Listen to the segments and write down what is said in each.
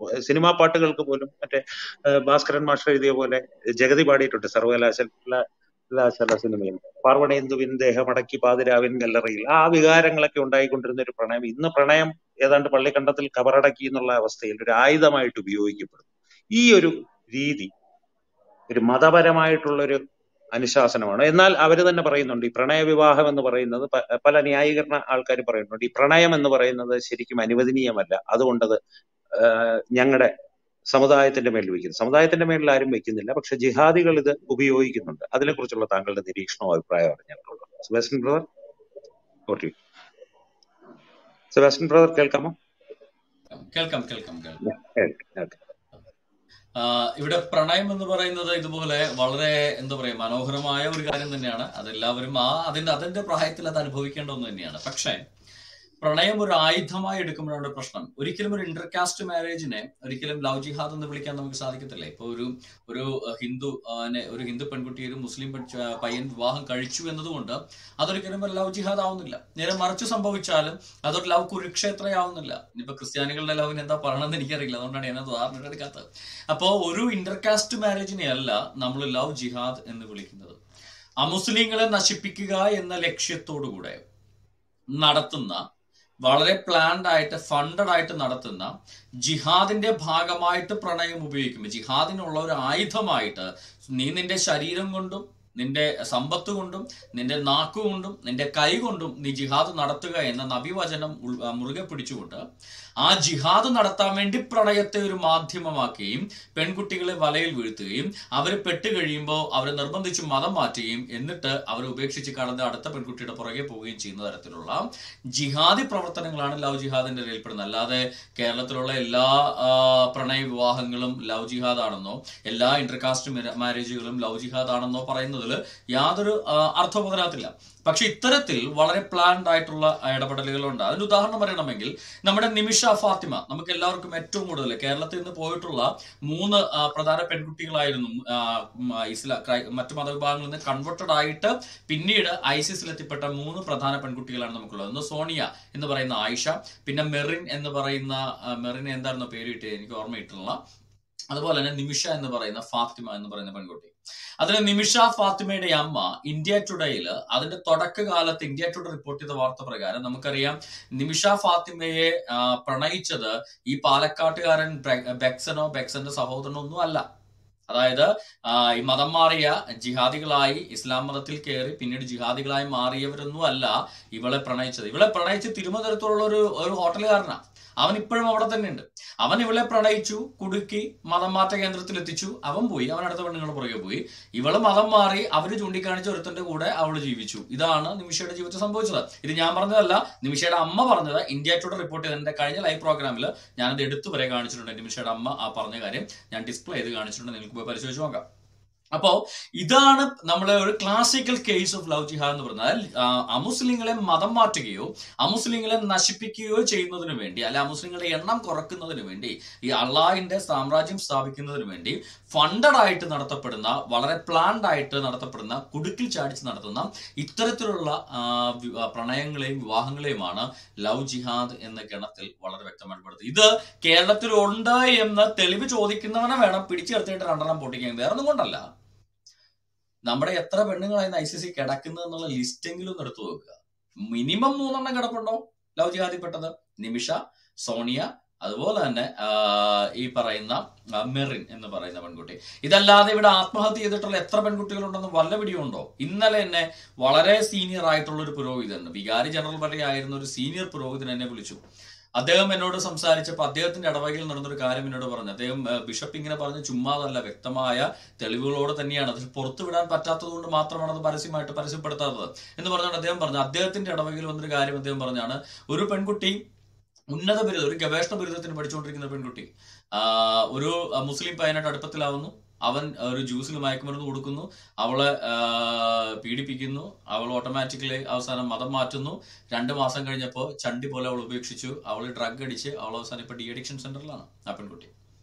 Cinema പാട്ടുകൾക്ക് പോലും മറ്റേ ഏഹ് ഭാസ്കരൻ മാസ്റ്റർ എഴുതിയ പോലെ ജഗതി പാടിയിട്ടുണ്ട് സർവകലാശാല സിനിമയിൽ പാർവണേന്ദുവിൻ ദേഹമടക്കി പാതിരാവിൻ ഗല്ലറിയിൽ ആ വികാരങ്ങളൊക്കെ ഉണ്ടായിക്കൊണ്ടിരുന്ന ഒരു പ്രണയം ഇന്ന് പ്രണയം ഏതാണ്ട് പള്ളിക്കണ്ടത്തിൽ കബറടക്കി എന്നുള്ള അവസ്ഥയിൽ ഒരു ആയുധമായിട്ട് ഉപയോഗിക്കപ്പെടുന്നു ഈ ഒരു രീതി ഒരു മതപരമായിട്ടുള്ള ഒരു അനുശാസനമാണ് എന്നാൽ അവർ തന്നെ പറയുന്നുണ്ട് ഈ പ്രണയ വിവാഹം എന്ന് പറയുന്നത് പ- പല ന്യായീകരണ ആൾക്കാർ പറയുന്നുണ്ട് ഈ പ്രണയം എന്ന് പറയുന്നത് ശരിക്കും അനുവദനീയമല്ല അതുകൊണ്ടത് ഞങ്ങളുടെ സമുദായത്തിന്റെ മേൽ വയ്ക്കുന്നു സമുദായത്തിന്റെ മേലിൽ ആരും വെക്കുന്നില്ല പക്ഷെ ജിഹാദികൾ ഇത് ഉപയോഗിക്കുന്നുണ്ട് അതിനെക്കുറിച്ചുള്ള താങ്കളുടെ നിരീക്ഷണവും അഭിപ്രായമാണ് ഞങ്ങൾക്കുള്ളത് Sebastian brother okay Sebastian brother കേൾക്കാമോ കേൾക്കാം കേൾക്കാം കേൾക്കാം കേൾക്കാം ഓക്കെ ആ, ഇവിടെ പ്രണയം എന്ന് പറയുന്നത് ഇതുപോലെ വളരെ എന്താ പറയാ മനോഹരമായ ഒരു കാര്യം തന്നെയാണ് അതെല്ലാവരും ആ അതിന്റെ അതിന്റെ പ്രായത്തിൽ അത് അനുഭവിക്കേണ്ട ഒന്ന് തന്നെയാണ് പക്ഷേ പ്രണയം ഒരു ആയുധമായി എടുക്കുമ്പോഴാണ് പ്രശ്നം ഒരിക്കലും ഒരു ഇന്റർകാസ്റ്റ് മാരേജിനെ ഒരിക്കലും ലവ് ജിഹാദ് എന്ന് വിളിക്കാൻ നമുക്ക് സാധിക്കത്തില്ല ഇപ്പൊ ഒരു ഒരു അഹ്, ഹിന്ദു ആ, നെ- ഒരു ഹിന്ദു പെൺകുട്ടി ഒരു മുസ്ലിം പെൺ- ആ, പയ്യൻ വിവാഹം കഴിച്ചു എന്നതുകൊണ്ട് അതൊരിക്കലും ഒരു ലവ് ജിഹാദ് ആവുന്നില്ല നേരെ മറിച്ച് സംഭവിച്ചാലും അതൊരു ലവ് കുരുക്ഷേത്രയാവുന്നില്ല ഇനിയിപ്പോ ക്രിസ്ത്യാനികളുടെ ലവിന് എന്താ പറയണമെന്ന് എനിക്കറിയില്ല അതുകൊണ്ടാണ് ഞാൻ അത് ഉദാഹരണം എടുക്കാത്തത് അപ്പോ ഒരു ഇന്റർകാസ്റ്റ് മാരേജിനെ അല്ല നമ്മൾ ലവ് ജിഹാദ് എന്ന് വിളിക്കുന്നത് അമുസ്ലിങ്ങളെ നശിപ്പിക്കുക എന്ന ലക്ഷ്യത്തോടുകൂടെ നടത്തുന്ന വളരെ പ്ലാൻഡ് ആയിട്ട് ഫണ്ടഡ് ആയിട്ട് നടത്തുന്ന ജിഹാദിന്റെ ഭാഗമായിട്ട് പ്രണയം ഉപയോഗിക്കും ജിഹാദിനുള്ള ഒരു ആയുധമായിട്ട് നീ നിന്റെ ശരീരം കൊണ്ടും നിന്റെ സമ്പത്ത് കൊണ്ടും നിന്റെ നാക്കുകൊണ്ടും നിന്റെ കൈ കൊണ്ടും നീ ജിഹാദ് നടത്തുക എന്ന നബിവചനം ഉൾ- ആ, മുറുകെ പിടിച്ചുകൊണ്ട് ആ ജിഹാദ് നടത്താൻ വേണ്ടി പ്രണയത്തെ ഒരു മാധ്യമമാക്കുകയും പെൺകുട്ടികളെ വലയിൽ വീഴ്ത്തുകയും അവർ പെട്ട് കഴിയുമ്പോൾ അവരെ നിർബന്ധിച്ച് മതം മാറ്റുകയും എന്നിട്ട് അവരെ ഉപേക്ഷിച്ച് കടന്ന് അടുത്ത പെൺകുട്ടിയുടെ പുറകെ പോവുകയും ചെയ്യുന്ന തരത്തിലുള്ള ജിഹാദി പ്രവർത്തനങ്ങളാണ് ലവ് ജിഹാദിന്റെ ഇടയിൽപ്പെടുന്നത് അല്ലാതെ കേരളത്തിലുള്ള എല്ലാ ആ, പ്രണയ വിവാഹങ്ങളും ലവ് ജിഹാദ് ആണെന്നോ എല്ലാ ഇന്റർകാസ്റ്റ് മാരേജുകളും ലവ് ജിഹാദ് ആണെന്നോ പറയുന്നതിൽ യാതൊരു ആ, അർത്ഥവും അതിനകത്തില്ല പക്ഷെ ഇത്തരത്തിൽ വളരെ പ്ലാൻഡ് ആയിട്ടുള്ള ഇടപെടലുകളുണ്ട് അതിന് ഉദാഹരണം പറയണമെങ്കിൽ നമ്മുടെ നിമിഷ ഫാത്തിമ നമുക്ക് എല്ലാവർക്കും ഏറ്റവും കൂടുതൽ കേരളത്തിൽ നിന്ന് പോയിട്ടുള്ള മൂന്ന് ആ, പ്രധാന പെൺകുട്ടികളായിരുന്നു ആ, ഉം, ആ, ഇസ്ലാ ക്രൈ- മറ്റു മതവിഭാഗങ്ങളിൽ നിന്ന് കൺവെർട്ടഡ് ആയിട്ട് പിന്നീട് ഐസിസിൽ എത്തിപ്പെട്ട മൂന്ന് പ്രധാന പെൺകുട്ടികളാണ് നമുക്കുള്ളത് ഒന്ന് സോണിയ എന്ന് പറയുന്ന ആയിഷ പിന്നെ മെറിൻ എന്ന് പറയുന്ന ആ, മെറിൻ എന്തായിരുന്നു പേര് കിട്ടിയത് എനിക്ക് ഓർമ്മയിട്ടില്ല അതുപോലെ തന്നെ നിമിഷ എന്ന് പറയുന്ന ഫാത്തിമ എന്ന് പറയുന്ന പെൺകുട്ടി അതിന് നിമിഷ ഫാത്തിമയുടെ അമ്മ ഇന്ത്യ ടുഡേയിൽ അതിന്റെ തുടക്കകാലത്ത് ഇന്ത്യ ടുഡേ റിപ്പോർട്ട് ചെയ്ത വാർത്ത പ്രകാരം നമുക്കറിയാം നിമിഷ ഫാത്തിമയെ ആ, പ്രണയിച്ചത് ഈ പാലക്കാട്ടുകാരൻ ബ്രെ- ബെക്സനോ ബെക്സന്റെ സഹോദരനോ ഒന്നും അല്ല അതായത് ആ, ഈ മതം മാറിയ ജിഹാദികളായി ഇസ്ലാം മതത്തിൽ കയറി പിന്നീട് ജിഹാദികളായി മാറിയവരൊന്നും അല്ല ഇവളെ പ്രണയിച്ചത് ഇവളെ പ്രണയിച്ച് തിരുവനന്തപുരത്തുള്ള ഒരു ഒരു ഹോട്ടലുകാരനാണ് അവൻ ഇപ്പോഴും അവിടെ തന്നെ ഉണ്ട് അവൻ ഇവളെ പ്രണയിച്ചു കുടുക്കി മതം മാറ്റ കേന്ദ്രത്തിൽ എത്തിച്ചു അവൻ പോയി അവൻ അടുത്ത പെണ്ണുങ്ങളുടെ പുറകെ പോയി ഇവള് മതം മാറി അവര് ചൂണ്ടിക്കാണിച്ച ഒരുത്തന്റെ കൂടെ അവള് ജീവിച്ചു ഇതാണ് നിമിഷയുടെ ജീവിതത്തിൽ സംഭവിച്ചത് ഇത് ഞാൻ പറഞ്ഞതല്ല നിമിഷയുടെ അമ്മ പറഞ്ഞത് ഇന്ത്യ ടുഡേ റിപ്പോർട്ട് ചെയ്ത എന്റെ കഴിഞ്ഞ ലൈവ് പ്രോഗ്രാമിൽ ഞാനത് എടുത്തു വരെ കാണിച്ചിട്ടുണ്ട് നിമിഷയുടെ അമ്മ ആ പറഞ്ഞ കാര്യം ഞാൻ ഡിസ്പ്ലേ ചെയ്ത് കാണിച്ചിട്ടുണ്ട് നിങ്ങൾക്ക് പോയി പരിശോധിച്ച് നോക്കാം അപ്പോ ഇതാണ് നമ്മളെ ഒരു classical case of love jihad എന്ന് പറഞ്ഞാൽ ആ, അമുസ്ലിങ്ങളെ മതം മാറ്റുകയോ അമുസ്ലിങ്ങളെ നശിപ്പിക്കുകയോ ചെയ്യുന്നതിന് വേണ്ടി അല്ലെ അമുസ്ലിങ്ങളുടെ എണ്ണം കുറക്കുന്നതിന് വേണ്ടി ഈ അള്ളാഹിന്റെ സാമ്രാജ്യം സ്ഥാപിക്കുന്നതിന് വേണ്ടി ഫണ്ടഡ് ആയിട്ട് നടത്തപ്പെടുന്ന വളരെ പ്ലാൻഡ് ആയിട്ട് നടത്തപ്പെടുന്ന കുടുക്കിൽ ചാടിച്ച് നടത്തുന്ന ഇത്തരത്തിലുള്ള ആ, വി- ആ, പ്രണയങ്ങളെയും വിവാഹങ്ങളെയുമാണ് ലവ് ജിഹാദ് എന്ന ഗണത്തിൽ വളരെ വ്യക്തമായിട്ട് പെടുന്നത് ഇത് കേരളത്തിൽ ഉണ്ട് എന്ന് തെളിവ് ചോദിക്കുന്നവനെ വേണം പിടിച്ചെടുത്തിട്ട് രണ്ടെണ്ണം പൊട്ടിക്കാൻ വേറെ ഒന്നും കൊണ്ടല്ല നമ്മുടെ എത്ര പെണ്ണുങ്ങളായിരുന്നു ഐ സി സി കിടക്കുന്നത് എന്നുള്ള ലിസ്റ്റെങ്കിലും ഒന്ന് എടുത്തു നോക്കുക മിനിമം മൂന്നെണ്ണം കിടപ്പുണ്ടോ ലവ് ജിഹാദിപ്പെട്ടത് നിമിഷ സോണിയ അതുപോലെ തന്നെ ആ, ഈ പറയുന്ന ആ, മെറിൻ എന്ന് പറയുന്ന പെൺകുട്ടി ഇതല്ലാതെ ഇവിടെ ആത്മഹത്യ ചെയ്തിട്ടുള്ള എത്ര പെൺകുട്ടികളുണ്ടെന്ന് വല്ല പിടിയുണ്ടോ ഇന്നലെ എന്നെ വളരെ സീനിയർ ആയിട്ടുള്ള ഒരു പുരോഹിതൻ വികാരി ജനറൽ വരെ ആയിരുന്ന ഒരു സീനിയർ പുരോഹിതൻ എന്നെ വിളിച്ചു അദ്ദേഹം എന്നോട് സംസാരിച്ചപ്പോൾ അദ്ദേഹത്തിന്റെ ഇടവകയിൽ നടന്നൊരു കാര്യം എന്നോട് പറഞ്ഞു അദ്ദേഹം ആ, ബിഷപ്പ് ഇങ്ങനെ പറഞ്ഞ് ചുമ്മാതല്ല വ്യക്തമായ തെളിവുകളോട് തന്നെയാണ് അത് പുറത്തു വിടാൻ പറ്റാത്തത് കൊണ്ട് മാത്രമാണ് അത് പരസ്യമായിട്ട് പരസ്യപ്പെടുത്താത്തത് എന്ന് പറഞ്ഞുകൊണ്ട് അദ്ദേഹം പറഞ്ഞു അദ്ദേഹത്തിന്റെ ഇടവകയിൽ വന്നൊരു കാര്യം അദ്ദേഹം പറഞ്ഞാണ് ഒരു പെൺകുട്ടി ഉന്നത ബിരുദം ഒരു ഗവേഷണ ബിരുദത്തിന് പഠിച്ചുകൊണ്ടിരിക്കുന്ന പെൺകുട്ടി ആ, ഒരു ആ, മുസ്ലിം പയ്യനായിട്ട് അടുപ്പത്തിലാവുന്നു അവൻ ഒരു ജ്യൂസിൽ മയക്കുമരുന്ന് കൊടുക്കുന്നു അവളെ ആ, പീഡിപ്പിക്കുന്നു അവൾ ഓട്ടോമാറ്റിക്കലി അവസാനം മതം മാറ്റുന്നു രണ്ട് മാസം കഴിഞ്ഞപ്പോൾ ചണ്ടി പോലെ അവൾ ഉപേക്ഷിച്ചു അവൾ ഡ്രഗ് അടിച്ച് അവൾ അവസാനം ഇപ്പൊ ഡി അഡിക്ഷൻ സെന്ററിലാണ് ആ പെൺകുട്ടി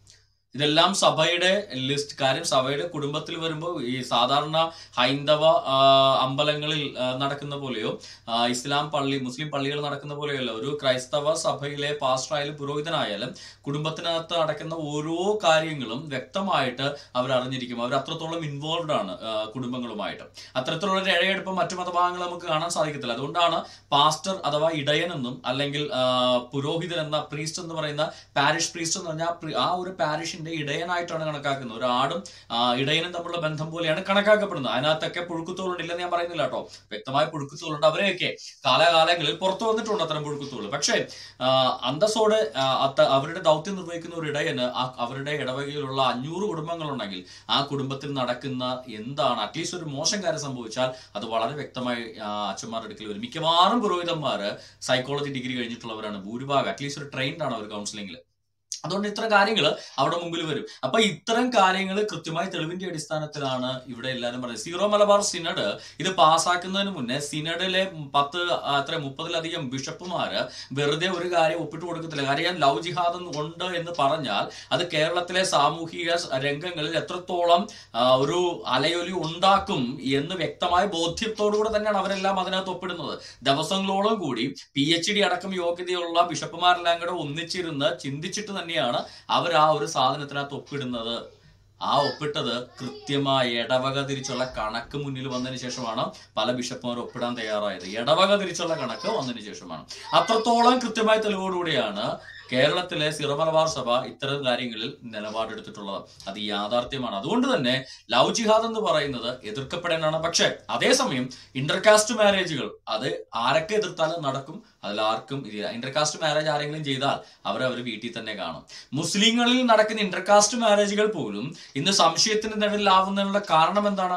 ഇതെല്ലാം സഭയുടെ ലിസ്റ്റ് കാര്യം സഭയുടെ കുടുംബത്തിൽ വരുമ്പോൾ ഈ സാധാരണ ഹൈന്ദവ ആ, അമ്പലങ്ങളിൽ ആ, നടക്കുന്ന പോലെയോ ആ, ഇസ്ലാം പള്ളി മുസ്ലിം പള്ളികൾ നടക്കുന്ന പോലെയല്ല ഒരു ക്രൈസ്തവ സഭയിലെ പാസ്റ്ററായാലും പുരോഹിതനായാലും കുടുംബത്തിനകത്ത് നടക്കുന്ന ഓരോ കാര്യങ്ങളും വ്യക്തമായിട്ട് അവർ അറിഞ്ഞിരിക്കും അവർ അത്രത്തോളം ഇൻവോൾവ് ആണ് ആ, കുടുംബങ്ങളുമായിട്ട് അത്തരത്തിലുള്ള ഒരു ഇഴയെടുപ്പം മറ്റു മതഭാഗങ്ങൾ നമുക്ക് കാണാൻ സാധിക്കത്തില്ല അതുകൊണ്ടാണ് പാസ്റ്റർ അഥവാ ഇടയൻ എന്നും അല്ലെങ്കിൽ ആ, പുരോഹിതൻ എന്ന പ്രീസ്റ്റ് എന്ന് പറയുന്ന പാരിഷ് പ്രീസ്റ്റ് എന്ന് പറഞ്ഞാൽ പ്രി- ആ ഒരു പാരിഷിന്റെ ഇടയനായിട്ടാണ് കണക്കാക്കുന്നത് ഒരു ആടും ആ, ഇടയനും തമ്മിലുള്ള ബന്ധം പോലെയാണ് കണക്കാക്കപ്പെടുന്നത് അതിനകത്തൊക്കെ പുഴുക്കുത്തോളുണ്ട് ഇല്ലെന്ന് ഞാൻ പറയുന്നില്ല കേട്ടോ വ്യക്തമായ പുഴുക്കുത്തോളുണ്ട് അവരെയൊക്കെ കാലാകാലങ്ങളിൽ പുറത്തു വന്നിട്ടുണ്ട് അത്തരം പുഴുക്കുത്തോൾ പക്ഷേ ആ, അന്തസ്സോടെ ആ, അത്ത- അവരുടെ ദൗത്യം നിർവഹിക്കുന്ന ഒരു ഇടയന് ആ- അവരുടെ ഇടവകയിലുള്ള അഞ്ഞൂറ് കുടുംബങ്ങളുണ്ടെങ്കിൽ ആ കുടുംബത്തിൽ നടക്കുന്ന എന്താണ് അറ്റ്ലീസ്റ്റ് ഒരു മോശം കാര്യം സംഭവിച്ചാൽ അത് വളരെ വ്യക്തമായി ആ, അച്ഛന്മാരുടെ അടുക്കൽ വരും മിക്കവാറും പുരോഹിതന്മാര് സൈക്കോളജി ഡിഗ്രി കഴിഞ്ഞിട്ടുള്ളവരാണ് ഭൂരിഭാഗം അറ്റ്ലീസ്റ്റ് ഒരു ട്രെയിൻഡ് ആണ് അവർ കൗൺസിലിംഗിൽ അതുകൊണ്ട് ഇത്തരം കാര്യങ്ങൾ അവിടെ മുമ്പിൽ വരും അപ്പൊ ഇത്തരം കാര്യങ്ങൾ കൃത്യമായി തെളിവിന്റെ അടിസ്ഥാനത്തിലാണ് ഇവിടെ എല്ലാവരും പറയുന്നത് സീറോ മലബാർ സിനഡ് ഇത് പാസ്സാക്കുന്നതിന് മുന്നേ സിനഡിലെ പത്ത് ആ, എത്ര മുപ്പതിലധികം ബിഷപ്പുമാര് വെറുതെ ഒരു കാര്യം ഒപ്പിട്ട് കൊടുക്കത്തില്ല കാര്യം ലവ് ജിഹാദ് ഉണ്ട് എന്ന് പറഞ്ഞാൽ അത് കേരളത്തിലെ സാമൂഹിക രംഗങ്ങളിൽ എത്രത്തോളം ആ, ഒരു അലയൊലി ഉണ്ടാക്കും എന്ന് വ്യക്തമായ ബോധ്യത്തോടുകൂടെ തന്നെയാണ് അവരെല്ലാം അതിനകത്ത് ഒപ്പിടുന്നത് ദിവസങ്ങളോളം കൂടി പി എച്ച് ഡി അടക്കം യോഗ്യതയുള്ള ബിഷപ്പുമാരെല്ലാം കൂടെ ഒന്നിച്ചിരുന്ന് ചിന്തിച്ചിട്ട് തന്നെയാണ് അവർ ആ ഒരു സാധനത്തിനകത്ത് ഒപ്പിടുന്നത് ആ ഒപ്പിട്ടത് കൃത്യമായ ഇടവക തിരിച്ചുള്ള കണക്ക് മുന്നിൽ വന്നതിന് ശേഷമാണ് പല ബിഷപ്പുമാർ ഒപ്പിടാൻ തയ്യാറായത് ഇടവക തിരിച്ചുള്ള കണക്ക് വന്നതിന് ശേഷമാണ് അത്രത്തോളം കൃത്യമായ തെളിവോടുകൂടിയാണ് കേരളത്തിലെ സിറോ മലബാർ സഭ ഇത്തരം കാര്യങ്ങളിൽ നിലപാടെടുത്തിട്ടുള്ളത് അത് യാഥാർത്ഥ്യമാണ് അതുകൊണ്ട് തന്നെ ലവ് ജിഹാദ് എന്ന് പറയുന്നത് എതിർക്കപ്പെടേണ്ടതാണ് പക്ഷേ അതേസമയം ഇന്റർകാസ്റ്റ് മാരേജുകൾ അത് ആരൊക്കെ എതിർത്താലും നടക്കും അതിലാർക്കും ഇതില്ല ഇന്റർകാസ്റ്റ് മാരേജ് ആരെങ്കിലും ചെയ്താൽ അവർ അവർ വീട്ടിൽ തന്നെ കാണും മുസ്ലിങ്ങളിൽ നടക്കുന്ന ഇന്റർകാസ്റ്റ് മാരേജുകൾ പോലും ഇന്ന് സംശയത്തിന് നിഴലിലാവുന്നതിനുള്ള കാരണം എന്താണ്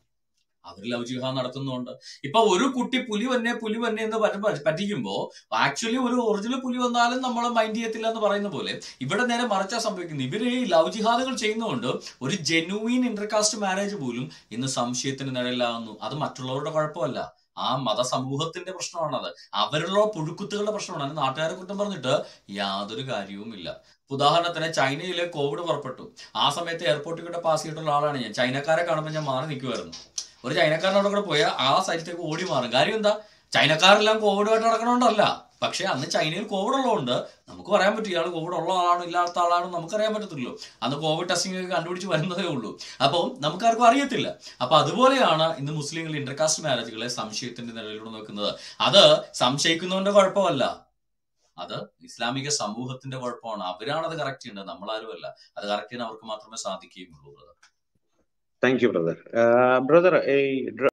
അവർ ലവ് ജിഹാദ് നടത്തുന്നുണ്ട് ഇപ്പൊ ഒരു കുട്ടി പുലി വന്നെ പുലി വന്നെ എന്ന് പറ്റ- പറ്റിക്കുമ്പോ ആക്ച്വലി ഒരു ഒറിജിനൽ പുലി വന്നാലും നമ്മൾ മൈൻഡ് ചെയ്യത്തില്ല എന്ന് പറയുന്ന പോലെ ഇവിടെ നേരെ മറിച്ചാ സംഭവിക്കുന്നത് ഇവര് ഈ ലവ് ജിഹാദുകൾ ചെയ്യുന്നതുകൊണ്ട് ഒരു ജെനുവീൻ ഇന്റർകാസ്റ്റ് മാരേജ് പോലും ഇന്ന് സംശയത്തിന് നിഴലിലാകുന്നു അത് മറ്റുള്ളവരുടെ കുഴപ്പമല്ല ആ മതസമൂഹത്തിന്റെ പ്രശ്നമാണത് അവരുടെ പുഴുക്കുത്തുകളുടെ പ്രശ്നമാണ് അത് നാട്ടുകാരെ കുറ്റം പറഞ്ഞിട്ട് യാതൊരു കാര്യവുമില്ല ഉദാഹരണത്തിന് ചൈനയിലെ കോവിഡ് പുറപ്പെട്ടു ആ സമയത്ത് എയർപോർട്ടിൽ കൂടെ പാസ് ചെയ്തിട്ടുള്ള ആളാണ് ഞാൻ ചൈനക്കാരെ കാണുമ്പോൾ ഞാൻ മാറി നിൽക്കുമായിരുന്നു ഒരു ചൈനക്കാരനോട് കൂടെ പോയാൽ ആ സൈറ്റിലേക്ക് ഓടി മാറും കാര്യം എന്താ ചൈനക്കാരെല്ലാം കോവിഡുമായിട്ട് നടക്കണോണ്ടല്ല പക്ഷെ അന്ന് ചൈനയിൽ കോവിഡ് ഉള്ളതുകൊണ്ട് നമുക്ക് പറയാൻ പറ്റും ഇയാൾ കോവിഡ് ഉള്ള ആളാണോ ഇല്ലാത്ത ആളാണോ നമുക്കറിയാൻ പറ്റത്തില്ലല്ലോ അന്ന് കോവിഡ് ടെസ്റ്റിംഗ് ഒക്കെ കണ്ടുപിടിച്ച് വരുന്നതേ ഉള്ളൂ അപ്പോൾ നമുക്കാർക്കും അറിയത്തില്ല അപ്പൊ അതുപോലെയാണ് ഇന്ന് മുസ്ലിങ്ങൾ ഇന്റർകാസ്റ്റ് മാരേജുകളെ സംശയത്തിന്റെ നിലയിലൂടെ നോക്കുന്നത് അത് സംശയിക്കുന്നവന്റെ കുഴപ്പമല്ല അത് ഇസ്ലാമിക സമൂഹത്തിന്റെ കുഴപ്പമാണ് അവരാണ് അത് കറക്റ്റ് ചെയ്യേണ്ടത് നമ്മളാരുമല്ല അത് കറക്റ്റ് ചെയ്യാൻ അവർക്ക് മാത്രമേ സാധിക്കുകയുള്ളൂ brother. Thank you brother brother ഈ